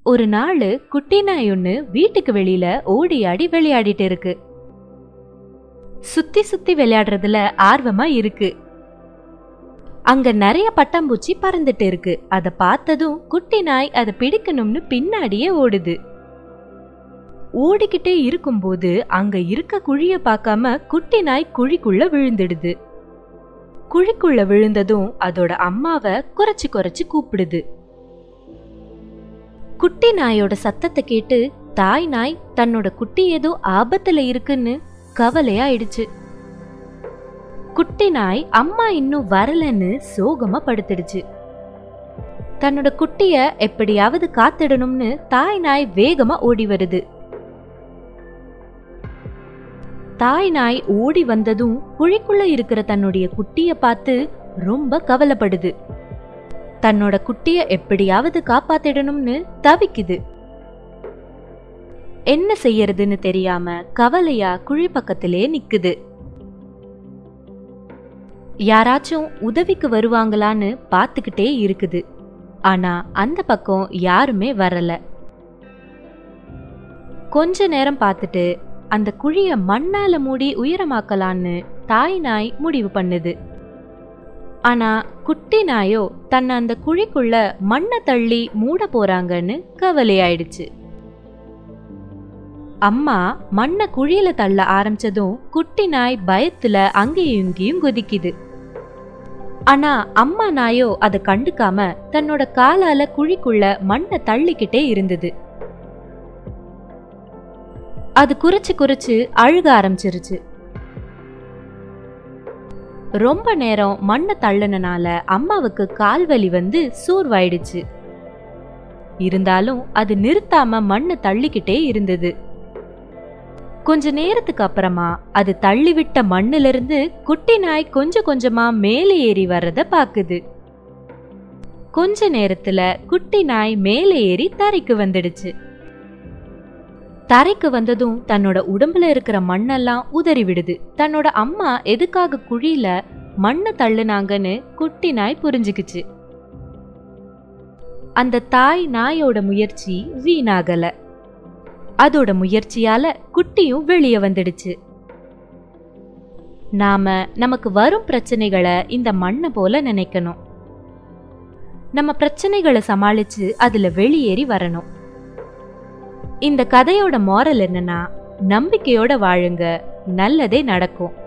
ஒரு நாள் குட்டி நாய் ஒண்ணு வீட்டுக்கு வெளியில ஓடி ஆடி விளையாடிட்டு இருக்கு சுத்தி சுத்தி விளையாடுறதுல ஆர்வமா இருக்கு அங்க நிறைய பட்டாம்பூச்சி பறந்துட்டு இருக்கு அத பார்த்ததும் குட்டி நாய் அதை பிடிக்கணும்னு பின்னாடியே ஓடுது ஓடிக்கிட்டே இருக்கும்போது அங்க இருக்க குழிய பார்க்காம குட்டி நாய் குழிக்குள்ள விழுந்துடுது குழிக்குள்ள விழுந்ததும் அதோட அம்மாவை குறைச்சு குறைச்சு கூப்பிடுது குட்டி நாயோட சத்தத்தை கேட்டு தாய் நாய் தன்னோட குட்டி ஏதோ ஆபத்துல இருக்குன்னு கவலையாயிடுச்சு குட்டி நாய் அம்மா இன்னும் வரலன்னு சோகமா படுத்துடுச்சு தன்னோட குட்டிய எப்படியாவது காத்திடணும்னு தாய் நாய் வேகமா ஓடி வருது தாய் நாய் ஓடி வந்ததும் குழிக்குள்ள இருக்கிற தன்னுடைய குட்டிய பார்த்து ரொம்ப கவலைப்படுது தன்னோட குட்டிய எப்படியாவது காப்பாத்திடணும்னு தவிக்குது என்ன செய்யறதுன்னு தெரியாம கவலையா குழி பக்கத்திலே நிக்குது யாராச்சும் உதவிக்கு வருவாங்களான்னு பார்த்துக்கிட்டே இருக்குது ஆனா அந்த பக்கம் யாருமே வரல கொஞ்ச நேரம் பார்த்துட்டு அந்த குழிய மண்ணால மூடி உயரமாக்கலான்னு தாய் நாய் முடிவு பண்ணுது ஆனா குட்டி நாயோ தன்னை அந்த குழிக்குள்ள மண்ணை தள்ளி மூட போறாங்கன்னு கவலையாயிடுச்சு அம்மா மண்ணை குழியில தள்ள ஆரம்பிச்சதும் குட்டி நாய் பயத்துல அங்கேயும் இங்கேயும் குதிக்குது ஆனா அம்மா நாயோ அதை கண்டுக்காம தன்னோட காலால குழிக்குள்ள மண்ணை தள்ளிக்கிட்டே இருந்தது அது குறிச்சு குறிச்சு அழுக ஆரம்பிச்சிருச்சு ரொம்ப நேரம் மண்ணை தள்ளுனனால அம்மாவுக்கு கால்வலி வந்து சோர்வாயிடுச்சு இருந்தாலும் அது நிறுத்தாம மண்ணை தள்ளிக்கிட்டே இருந்தது கொஞ்ச நேரத்துக்கு அப்புறமா அது தள்ளிவிட்ட மண்ணிலிருந்து குட்டி நாய் கொஞ்சம் கொஞ்சமா மேலே ஏறி வர்றத பாக்குது கொஞ்ச நேரத்துல குட்டி நாய் மேலே ஏறி தரைக்கு வந்துடுச்சு தரைக்கு வந்ததும் தன்னோட உடம்புல இருக்கிற மண்ணெல்லாம் உதறி விடுது தன்னோட அம்மா எதுக்காக குழியில மண்ணை தள்ளுனாங்கன்னு குட்டி நாய் புரிஞ்சுக்குச்சு அந்த தாய் நாயோட முயற்சி வீணாகல அதோட முயற்சியால குட்டியும் வெளியே வந்துடுச்சு நாம நமக்கு வரும் பிரச்சனைகளை இந்த மண்ணை போல நினைக்கணும் நம்ம பிரச்சனைகளை சமாளிச்சு அதுல வெளியேறி வரணும் இந்த கதையோட மாரல் என்னன்னா நம்பிக்கையோட வாழுங்க நல்லதே நடக்கும்